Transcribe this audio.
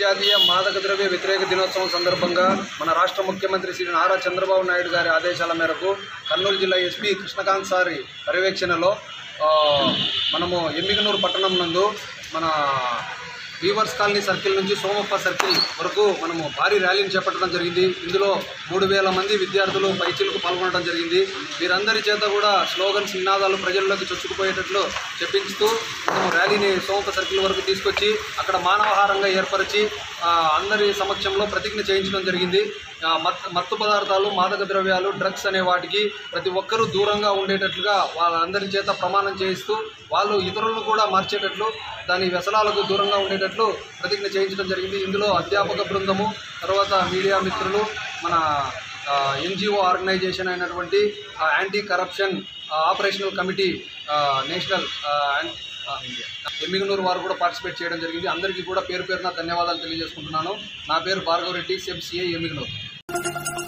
అంతర్జాతీయ మాదక ద్రవ్య వ్యతిరేక దినోత్సవం సందర్భంగా మన రాష్ట్ర ముఖ్యమంత్రి శ్రీ నారా చంద్రబాబు నాయుడు గారి ఆదేశాల మేరకు కర్నూలు జిల్లా ఎస్పీ కృష్ణకాంత్ సారి పర్యవేక్షణలో ఆ, మనము ఎమ్మిగనూరు పట్టణం నందు మన వీవర్స్ కాలనీ సర్కిల్ నుంచి సోమప్ప సర్కిల్ వరకు మనము భారీ ర్యాలీని చేపట్టడం జరిగింది ఇందులో మూడు వేల మంది విద్యార్థులు పరీక్షలకు పాల్గొనడం జరిగింది వీరందరి చేత కూడా స్లోగన్స్ నినాదాలు ప్రజల్లోకి చొచ్చుకుపోయేటట్లు చెప్పించుతూ మేము ర్యాలీని సోమప్ప సర్కిల్ వరకు తీసుకొచ్చి అక్కడ మానవహారంగా ఏర్పరిచి ఆ, అందరి సమక్షంలో ప్రతిజ్ఞ చేయించడం జరిగింది ఆ, మత్ మత్తు పదార్థాలు మాదక ద్రవ్యాలు డ్రగ్స్ అనే వాటికి ప్రతి ఒక్కరూ దూరంగా ఉండేటట్లుగా వాళ్ళందరి చేత ప్రమాణం చేయిస్తూ వాళ్ళు ఇతరులను కూడా మార్చేటట్లు దాని వ్యసనాలకు దూరంగా ఉండేటట్లు ప్రతిజ్ఞ చేయించడం జరిగింది ఇందులో అధ్యాపక బృందము తర్వాత మీడియా మిత్రులు మన ఎన్జిఓ ఆర్గనైజేషన్ అయినటువంటి ఆ, యాంటీ కరప్షన్ ఆ, ఆపరేషనల్ కమిటీ ఆ, నేషనల్ ఆ, అండ్- ఆ, ఎమ్మిగనూరు వారు కూడా పార్టిసిపేట్ చేయడం జరిగింది అందరికీ కూడా పేరు పేరున ధన్యవాదాలు తెలియజేసుకుంటున్నాను నా పేరు భార్గవ్ రెడ్డి సెబ్ సిఐ ఎమ్మిగనూరు